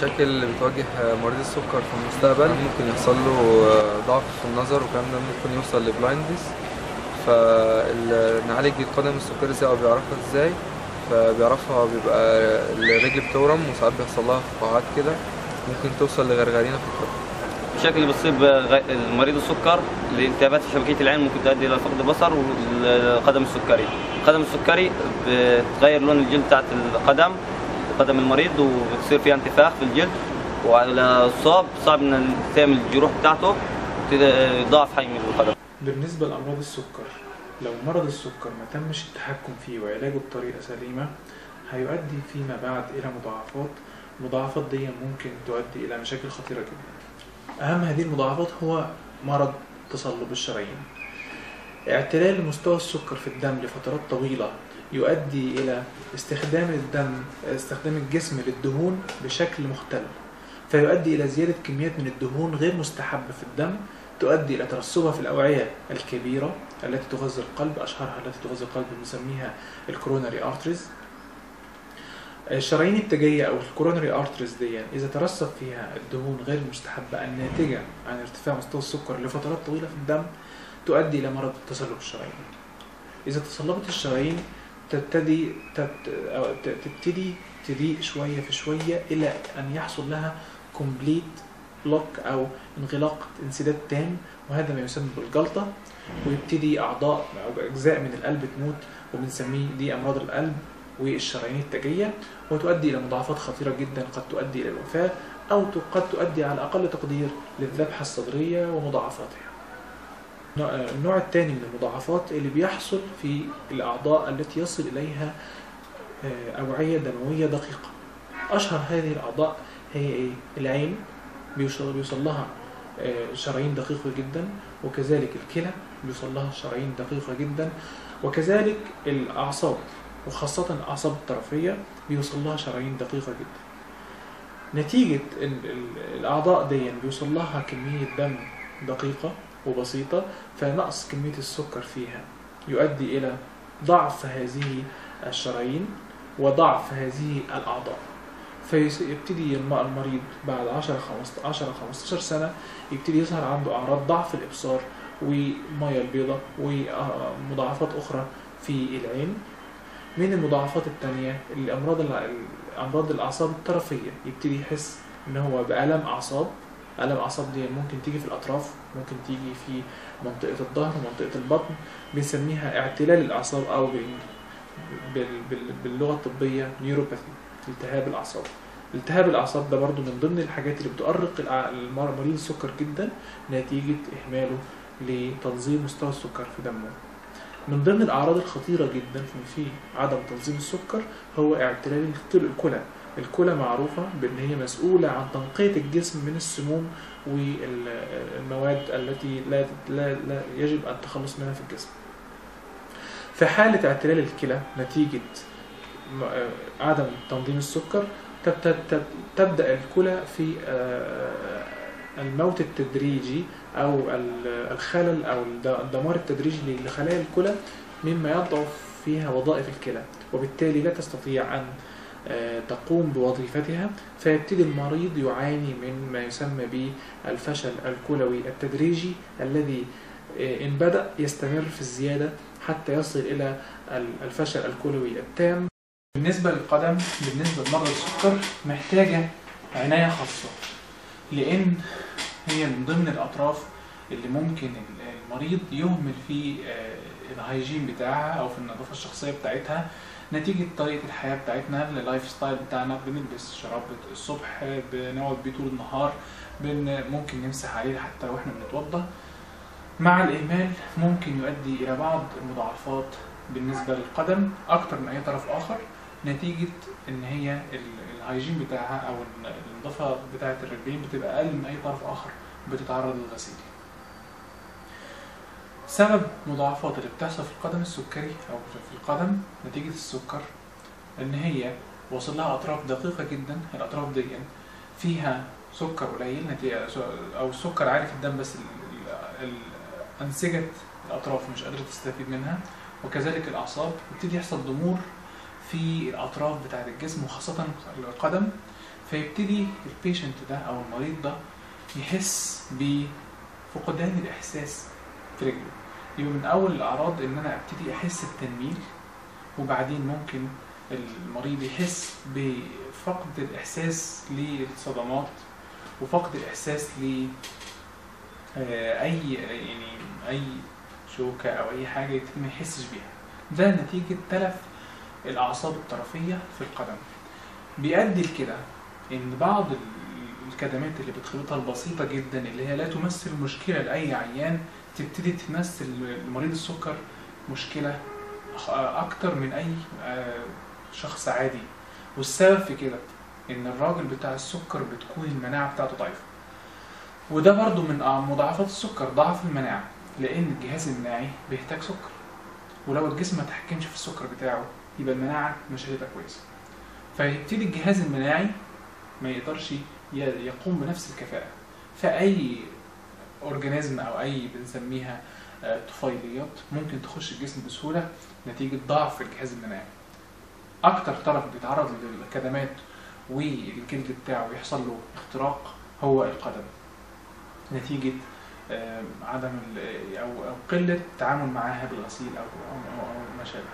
المشاكل اللي بتواجه مريض السكر في المستقبل ممكن يحصل له ضعف في النظر والكلام ده ممكن يوصل لبلايندنس فنعالج القدم السكري ازاي او بيعرفها ازاي فبيعرفها بيبقى الرجل بتورم وساعات بيحصل لها فقاعات كده ممكن توصل لغرغرينه في القدم المشاكل اللي بتصيب غ- مريض السكر الالتهابات في شبكيه العين ممكن تؤدي الى فقد البصر والقدم السكري القدم السكري بتغير لون الجلد بتاعت القدم قدم المريض وبتصير فيها انتفاخ في الجلد وعلى الصاب صعب ان تعمل الجروح بتاعته يضاعف حجم القدم بالنسبة لأمراض السكر لو مرض السكر ما تمش التحكم فيه وعلاجه بطريقة سليمة هيؤدي فيما بعد إلى مضاعفات المضاعفات دي ممكن تؤدي إلى مشاكل خطيرة جدا أهم هذه المضاعفات هو مرض تصلب الشرايين اعتلال مستوى السكر في الدم لفترات طويلة يؤدي إلى استخدام الدم استخدام الجسم للدهون بشكل مختل فيؤدي إلى زيادة كميات من الدهون غير مستحبة في الدم تؤدي إلى ترسبها في الأوعية الكبيرة التي تغذي القلب أشهرها التي تغذي القلب بنسميها الكوروناري ارتريز الشرايين التاجية أو الكوروناري ارتريز دي إذا ترسب فيها الدهون غير المستحبة الناتجة عن ارتفاع مستوى السكر لفترات طويلة في الدم تؤدي إلى مرض تصلب الشرايين إذا تصلبت الشرايين تبتدي تبت أو ت- تبتدي تضيق شوية في شوية إلى أن يحصل لها كومبليت بلوك أو انغلاق انسداد تام وهذا ما يسمى بالجلطة ويبتدي أعضاء أو أجزاء من القلب تموت وبنسميه دي أمراض القلب والشرايين التاجية وتؤدي إلى مضاعفات خطيرة جدا قد تؤدي إلى الوفاة أو ت- قد تؤدي على أقل تقدير للذبحة الصدرية ومضاعفاتها النوع- النوع الثاني من المضاعفات اللي بيحصل في الأعضاء التي يصل إليها آه، أوعية دموية دقيقة أشهر هذه الأعضاء هي إيه؟ العين بيوصل, بيوصل لها آه، شرايين دقيقة جدا وكذلك الكلى بيوصل لها شرايين دقيقة جدا وكذلك الأعصاب وخاصة الأعصاب الطرفية بيوصل لها شرايين دقيقة جدا نتيجة ال- ال- الأعضاء دي بيوصل لها كمية دم دقيقة وبسيطة فنقص كمية السكر فيها يؤدي إلى ضعف هذه الشرايين وضعف هذه الأعضاء فيبتدي الم- المريض بعد 10 15 15 سنة يبتدي يظهر عنده أعراض ضعف الإبصار ومية البيضاء ومضاعفات أخرى في العين من المضاعفات التانية الأمراض الع- أمراض الأعصاب الطرفية يبتدي يحس إن هو بألم أعصاب ألم أعصاب دي ممكن تيجي في الأطراف ممكن تيجي في منطقة الظهر ومنطقة البطن بنسميها اعتلال الأعصاب أو بال- بال- بال- باللغة الطبية نيوروباثي التهاب الأعصاب التهاب الأعصاب ده برضو من ضمن الحاجات اللي بتؤرق الع- المر- مريض السكر جدا نتيجة إهماله لتنظيم مستوى السكر في دمه من ضمن الأعراض الخطيرة جدا في- في عدم تنظيم السكر هو اعتلال الكل- الكلى الكلى معروفة بأن هي مسؤولة عن تنقية الجسم من السموم والمواد التي لا, لا, لا يجب التخلص منها في الجسم في حالة اعتلال الكلى نتيجة م- آه، عدم تنظيم السكر تب- تب- تب- تبدأ الكلى في آه، الموت التدريجي أو ال- الخلل أو الد- الدمار التدريجي لخلايا الكلى مما يضعف فيها وظائف الكلى وبالتالي لا تستطيع أن آه، تقوم بوظيفتها فيبتدي المريض يعاني من ما يسمى بالفشل الكلوي التدريجي الذي آه، إن بدأ يستمر في الزيادة حتى يصل إلى ال- الفشل الكلوي التام بالنسبة للقدم بالنسبة لمرض السكر محتاجة عناية خاصة لأن هي من ضمن الأطراف اللي ممكن ال- المريض يهمل في آه، الهيجين بتاعها أو في النظافة الشخصية بتاعتها نتيجة طريقة الحياة بتاعتنا اللايف ستايل بتاعنا بنلبس شراب الصبح بنقعد بيه طول النهار بن ممكن نمسح عليه حتى لو احنا بنتوضى مع الإهمال ممكن يؤدي إلى بعض المضاعفات بالنسبة للقدم أكتر من أي طرف آخر نتيجة إن هي ال- الهيجين بتاعها أو ال- النظافة بتاعة الرجلين بتبقى أقل من أي طرف آخر بتتعرض للغسيل. سبب مضاعفات اللي بتحصل في القدم السكري أو في القدم نتيجة السكر إن هي وصل لها أطراف دقيقة جدا الأطراف دي فيها سكر قليل نتيجة أو السكر عالي في الدم بس ال- ال- أنسجة الأطراف مش قادرة تستفيد منها وكذلك الأعصاب يبتدي يحصل ضمور في الأطراف بتاعة الجسم وخاصة القدم فيبتدي البيشنت ده او المريض ده يحس بفقدان الاحساس في رجله يبقى من اول الاعراض ان انا ابتدي احس بتنميل وبعدين ممكن المريض يحس بفقد الاحساس للصدمات وفقد الاحساس ل آه، اي يعني اي شوكه او اي حاجه يبتدي ما يحسش بيها ده نتيجه تلف الاعصاب الطرفيه في القدم بيؤدي لكده ان بعض ال- الكدمات اللي بتخلطها البسيطه جدا اللي هي لا تمثل مشكله لاي عيان تبتدي تمثل لمريض السكر مشكله أخ- اكتر من اي آه، شخص عادي والسبب في كده ان الراجل بتاع السكر بتكون المناعه بتاعته ضعيفه وده برضو من آه، مضاعفات السكر ضعف المناعه لان الجهاز المناعي بيحتاج سكر ولو الجسم ما تحكمش في السكر بتاعه يبقى المناعه مش هتبقى كويسه فيبتدي الجهاز المناعي ما يقدرش ي- يقوم بنفس الكفاءه فاي اورجانيزم او اي بنسميها آه، طفيليات ممكن تخش الجسم بسهوله نتيجه ضعف في الجهاز المناعي اكتر طرف بيتعرض للكدمات والجلد بتاعه يحصل له اختراق هو القدم نتيجه آه، عدم ال- او او قله التعامل معاها بالغسيل او او, أو, أو ما شابه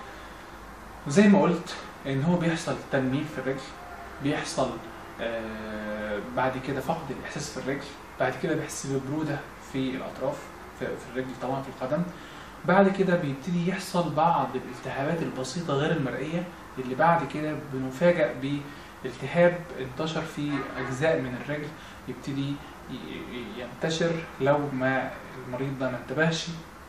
وزي ما قلت ان هو بيحصل تنميل في الرجل بيحصل آه، بعد كده فقد الاحساس في الرجل بعد كده بيحس ببروده في الاطراف في في الرجل طبعا في القدم بعد كده بيبتدي يحصل بعض الالتهابات البسيطه غير المرئيه اللي بعد كده بنفاجئ بالتهاب انتشر في اجزاء من الرجل يبتدي ي- ي- ينتشر لو ما المريض ده ما انتبهش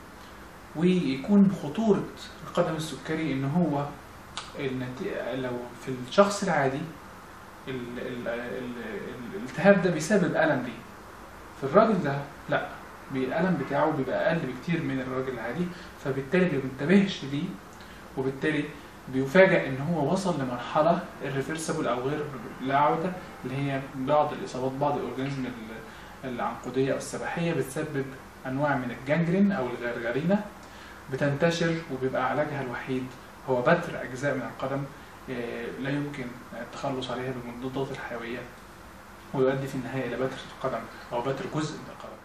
ويكون خطورة القدم السكري ان هو النتي- لو في الشخص العادي ال- ال- ال- الالتهاب ده بيسبب ألم ليه في الراجل ده لا بي- الألم بتاعه بيبقى أقل بكتير من الراجل العادي فبالتالي ما بينتبهش ليه وبالتالي بيفاجئ ان هو وصل لمرحله الريفرسبل او غير لا عوده اللي هي بعض الاصابات بعض الاورجانيزم ال- العنقوديه او السباحيه بتسبب انواع من الجانجرين او الغرغرينه بتنتشر وبيبقى علاجها الوحيد هو بتر اجزاء من القدم آه، لا يمكن التخلص عليها بالمضادات الحيويه ويؤدي في النهايه الى بتر القدم او بتر جزء من القدم